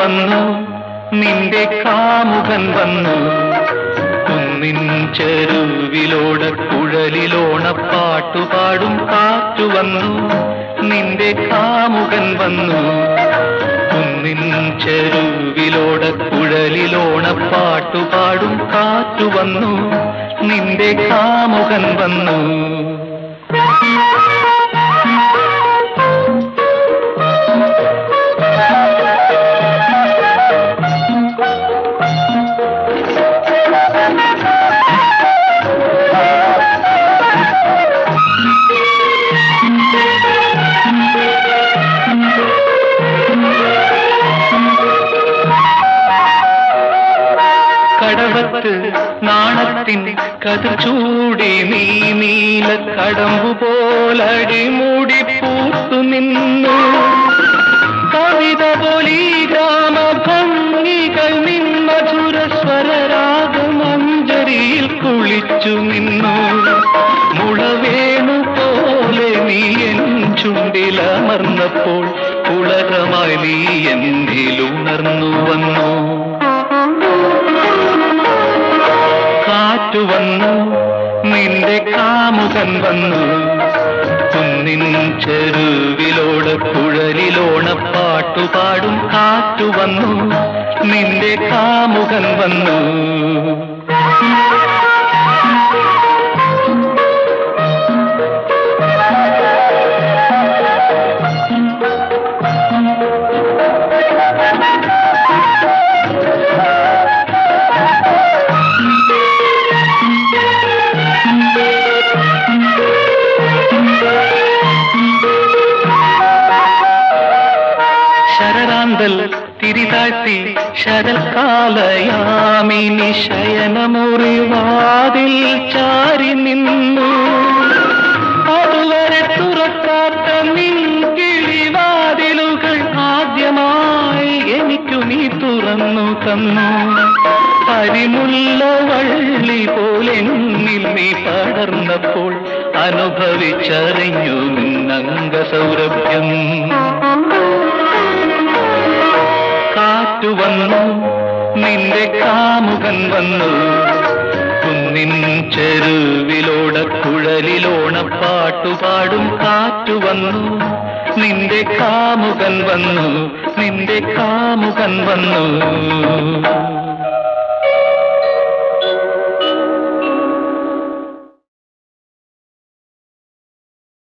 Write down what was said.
വന്നു നിന്റെ കാമുകൻ വന്നു കുന്നിൻ ചെരുവിലോട കുഴലിലോണ പാട്ടുപാടും കാറ്റു വന്നു നിന്റെ കാമുകൻ വന്നു കുന്നിൻ ചെരുവിലോട കുഴലിലോണ പാട്ടുപാടും കാറ്റു വന്നു നിന്റെ കാമുകൻ വന്നു കടവത്ത് നാണത്തിൻ കതിർ ചൂടി നീ നീല കടമ്പു പോലടി മൂടി പൂത്തു നിന്നു കവിത പോലീ ഗ്രാമഭംഗികൾ നിൻ മധുര സ്വരരാഗമഞ്ജരിയിൽ കുളിച്ചു നിന്നു മുളവേണു പോലെ നീ എൻ ചുണ്ടിലമർന്നപ്പോൾ ഉളകമായി നീ എന്നിലുണർന്നു വന്നു കാറ്റു വന്നു നിന്റെ കാമുകൻ വന്നു കുന്നിൻ ചെരുവിലോട് കുഴലിലോണ പാട്ടുപാടും കാറ്റു വന്നു നിന്റെ കാമുകൻ വന്നു ശരരാന്തൽ തിരിതാഴ്ത്തി ശരൽക്കാലയാമിനി ശയനമുറിവാതിൽ ചാരി നിന്നു അതുവരെ തുറക്കാത്ത നിൻ കിളിവാതിലുകൾ ആദ്യമായി എനിക്കു നീ തുറന്നു തന്നു പരിമുള്ള വള്ളി പോലെന്നിൽ നീ പടർന്നപ്പോൾ അനുഭവിച്ചറിഞ്ഞു നിന്നംഗ സൗരഭ്യം കാറ്റു വന്നു നിന്റെ കാമുകൻ വന്നു കുന്നിൻ ചെരുവിലോട കുഴലിലോണ പാട്ടുപാടും കാറ്റു വന്നു നിന്റെ കാമുകൻ വന്നു നിന്റെ കാമുകൻ വന്നു